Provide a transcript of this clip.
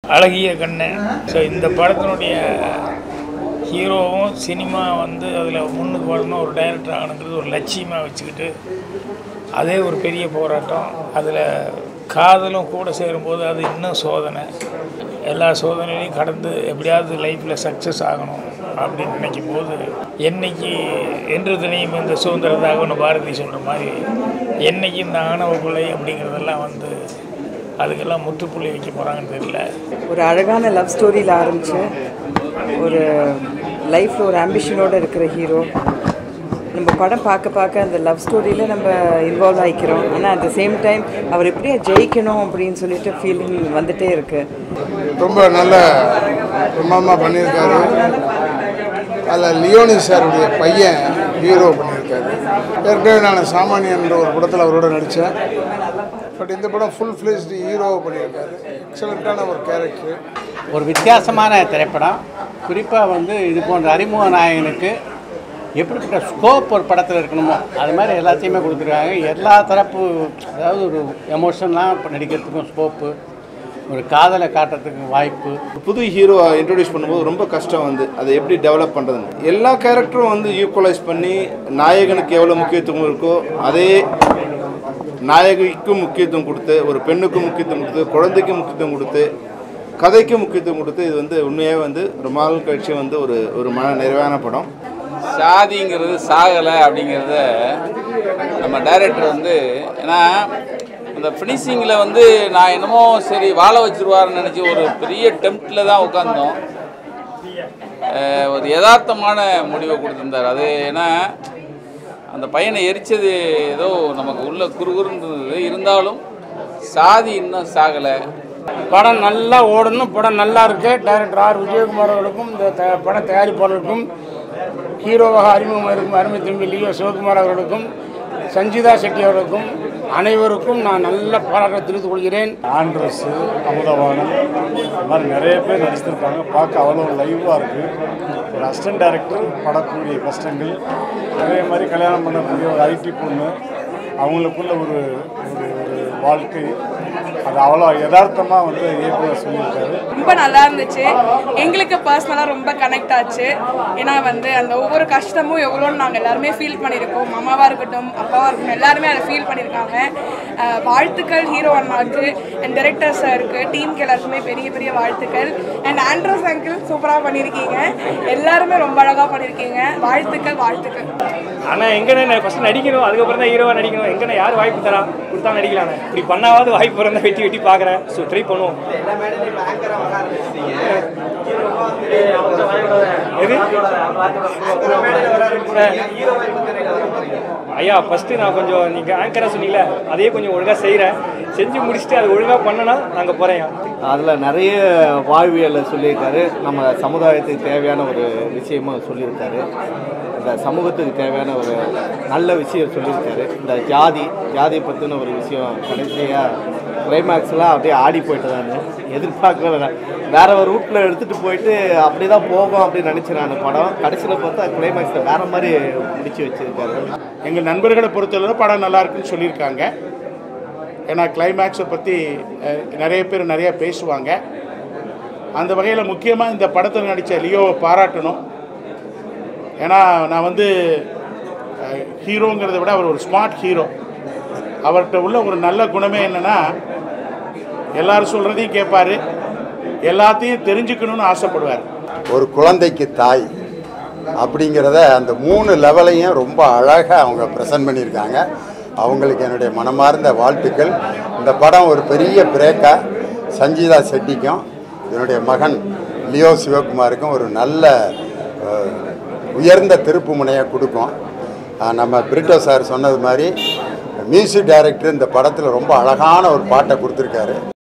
அழகிய கண்ணன் ஸோ இந்த படத்தினுடைய ஹீரோவும் சினிமா வந்து அதில் முன்னுக்கு வரணும் ஒரு டைரக்டர் ஆகணுங்கிறது ஒரு லட்சியமாக வச்சுக்கிட்டு அதே ஒரு பெரிய போராட்டம் அதில் காதலும் கூட சேரும்போது அது இன்னும் சோதனை எல்லா சோதனையிலையும் கடந்து எப்படியாவது லைஃப்பில் சக்ஸஸ் ஆகணும் அப்படின்னு நினைக்கும் போது என்னைக்கு என்று தினையும் இந்த சுதந்திரத்தாகனு பாரதி சொல்கிற மாதிரி என்னைக்கு இந்த ஆணவ கொலை அப்படிங்கிறதெல்லாம் வந்து அதுக்கெல்லாம் முற்றுப்புள்ளி வைக்க போகிறாங்கன்னு தெரியல ஒரு அழகான லவ் ஸ்டோரியில் ஆரம்பிச்சு ஒரு லைஃப்பில் ஒரு ஆம்பிஷனோடு இருக்கிற ஹீரோ நம்ம படம் பார்க்க பார்க்க அந்த லவ் ஸ்டோரியில் நம்ம இன்வால்வ் ஆகிக்கிறோம் ஆனால் அட் த சேம் டைம் அவர் எப்படியா ஜெயிக்கணும் அப்படின்னு சொல்லிட்டு ஃபீலிங் வந்துட்டே இருக்கு ரொம்ப நல்ல பிரமாதமாக பண்ணியிருக்காரு அதில் லியோனி சாருடைய பையன் ஹீரோ பண்ணியிருக்காரு ஏற்கனவே நான் சாமானியன்ற ஒரு படத்தில் அவரோட நடித்தேன் பட் இந்த படம் ஃபுல் ஃப்ளேஜ்டு ஹீரோவை பண்ணியிருக்காரு எக்ஸலண்ட்டான ஒரு கேரக்டர் ஒரு வித்தியாசமான திரைப்படம் குறிப்பாக வந்து இது போன்ற அறிமுக நாயகனுக்கு எப்படிப்பட்ட ஸ்கோப் ஒரு படத்தில் இருக்கணுமோ அது மாதிரி எல்லாத்தையுமே கொடுத்துருக்காங்க எல்லா தரப்பு அதாவது ஒரு எமோஷன்லாம் இப்போ நடிக்கிறதுக்கும் ஸ்கோப்பு ஒரு காதலை காட்டுறதுக்கு வாய்ப்பு புது ஹீரோ இன்ட்ரடியூஸ் பண்ணும்போது ரொம்ப கஷ்டம் வந்து அதை எப்படி டெவலப் பண்ணுறதுன்னு எல்லா கேரக்டரும் வந்து ஈக்குவலைஸ் பண்ணி நாயகனுக்கு எவ்வளோ முக்கியத்துவம் இருக்கோ அதே நாயகிக்கும் முக்கியத்துவம் கொடுத்து ஒரு பெண்ணுக்கும் முக்கியத்துவம் கொடுத்து குழந்தைக்கும் முக்கியத்துவம் கொடுத்து கதைக்கு முக்கியத்துவம் கொடுத்து இது வந்து உண்மையாகவே வந்து ரொம்ப நாள் கழிச்சு வந்து ஒரு ஒரு மன நிறைவான படம் சாதிங்கிறது சாகலை அப்படிங்கிறத நம்ம டைரக்டர் வந்து ஏன்னா அந்த ஃபினிஷிங்கில் வந்து நான் என்னமோ சரி வாழ வச்சிருவாருன்னு நினச்சி ஒரு பெரிய டெம்ப்டில் தான் உட்காந்தோம் அஹ் ஒரு யதார்த்தமான முடிவை கொடுத்துருந்தார் அது ஏன்னா அந்த பையனை எரிச்சது ஏதோ நமக்கு உள்ள குறுகுறுன்னு இருந்தது இருந்தாலும் சாதி இன்னும் சாகலை படம் நல்லா ஓடணும் படம் நல்லா இருக்கு டைரக்டர் ஆர் விஜயகுமார் அவர்களுக்கும் இந்த த- பட தயாரிப்பாளருக்கும் ஹீரோவாக அறிமுகம் இருக்கும் அருமை தம்பி லியோ சிவகுமார் அவர்களுக்கும் சஞ்சிதா செட்டி அவர்களுக்கும் அனைவருக்கும் நான் நல்ல பாராட்டை தெரிவித்துக் கொள்கிறேன் ஆண்ட்ரஸ் அமுதவாணன் இந்த மாதிரி நிறைய பேர் நடிச்சிருக்காங்க பார்க்க அவ்வளோ லைவாக இருக்குது ஒரு அசிஸ்டன்ட் டைரக்டர் படக்கூடிய கஷ்டங்கள் அதே மாதிரி கல்யாணம் பண்ணக்கூடிய ஒரு ஐடி பொண்ணு அவங்களுக்குள்ள ஒரு ஒரு ஒரு வாழ்க்கை அது அவ்வளோ யதார்த்தமாக வந்து இயக்குனர் சொல்லியிருக்காரு ரொம்ப நல்லா இருந்துச்சு எங்களுக்கு பர்சனலாக ரொம்ப கனெக்ட் ஆச்சு ஏன்னா வந்து அந்த ஒவ்வொரு கஷ்டமும் எவ்வளோன்னு நாங்கள் எல்லாருமே ஃபீல் பண்ணியிருக்கோம் அம்மாவாக இருக்கட்டும் அப்பாவாக இருக்கட்டும் எல்லாருமே அதை ஃபீல் பண்ணியிருக்காங்க அஹ் வாழ்த்துக்கள் ஹீரோ அண்ணாவுக்கு அண்ட் டைரக்டர் சாருக்கு டீமுக்கு எல்லாருக்குமே பெரிய பெரிய வாழ்த்துக்கள் அண்ட் ஆண்ட்ரோஸ் அங்கிள் சூப்பராக பண்ணியிருக்கீங்க எல்லாருமே ரொம்ப அழகாக பண்ணியிருக்கீங்க வாழ்த்துக்கள் வாழ்த்துக்கள் ஆனால் எங்கண்ணே நான் ஃபஸ்ட் நடிக்கணும் அதுக்கப்புறம் தான் ஹீரோவாக நடிக்கணும் எங்கண்ணே யார் வாய்ப்பு தரா கொடுத்தா நடிக்கலாண்ணே இப்படி பண்ணாவது வாய்ப்பு இருந்தால் வெட்டி வெட்டி பார்க்குறேன் ஸோ ட்ரை பண்ணுவோம் எது ஐயா ஃபஸ்ட்டு நான் கொஞ்சம் நீங்கள் ஆங்கராக சொன்னீங்களே அதையே கொஞ்சம் ஒழுங்காக செய்கிறேன் செஞ்சு முடிச்சுட்டு அது ஒழுங்காக பண்ணனா நாங்கள் போகிறேன் அதில் நிறைய வாழ்வியலை சொல்லியிருக்காரு நம்ம சமுதாயத்துக்கு தேவையான ஒரு விஷயமும் சொல்லியிருக்காரு இந்த சமூகத்துக்கு தேவையான ஒரு நல்ல விஷயம் சொல்லியிருக்காரு இந்த ஜாதி ஜாதி பற்றின ஒரு விஷயம் கடைசியாக கிளைமேக்ஸ்லாம் அப்படியே ஆடி போயிட்டு நான் எதிர்பார்க்கவே இல்லை. வேற ஒரு ரூட்டில் எடுத்துகிட்டு போயிட்டு அப்படி தான் போகும் அப்படின்னு நினச்சேன் நான் படம் கடைசியில் பார்த்தா கிளைமேக்ஸில் வேற மாதிரி முடிச்சு வச்சிருக்காரு எங்கள் நண்பர்களை பொறுத்தளவு படம் நல்லா இருக்குன்னு சொல்லியிருக்காங்க ஏன்னா கிளைமேக்ஸை பற்றி நிறைய பேர் நிறைய பேசுவாங்க அந்த வகையில் முக்கியமாக இந்த படத்தில் நடித்த லியோவை பாராட்டணும் ஏன்னா நான் வந்து அஹ், ஹீரோங்கிறத விட அவர் ஒரு ஸ்மார்ட் ஹீரோ அவர்கிட்ட உள்ள ஒரு நல்ல குணமே என்னென்னா எல்லாரும் சொல்கிறதையும் கேட்பாரு எல்லாத்தையும் தெரிஞ்சுக்கணும்னு ஆசைப்படுவார் ஒரு குழந்தைக்கு தாய் அப்படிங்கிறத அந்த மூணு லெவலையும் ரொம்ப அழகாக அவங்க ப்ரெசன்ட் பண்ணியிருக்காங்க அவங்களுக்கு என்னுடைய மனமார்ந்த வாழ்த்துக்கள் இந்த படம் ஒரு பெரிய பிரேக்காக சஞ்சீதா செட்டிக்கும் என்னுடைய மகன் லியோ சிவகுமாருக்கும் ஒரு நல்ல அஹ், உயர்ந்த திருப்பு முனையை கொடுக்கும் அஹ், நம்ம பிரிட்டோ சார் சொன்னது மாதிரி மியூசிக் டைரக்டர் இந்த படத்தில் ரொம்ப அழகான ஒரு பாட்டை கொடுத்துருக்காரு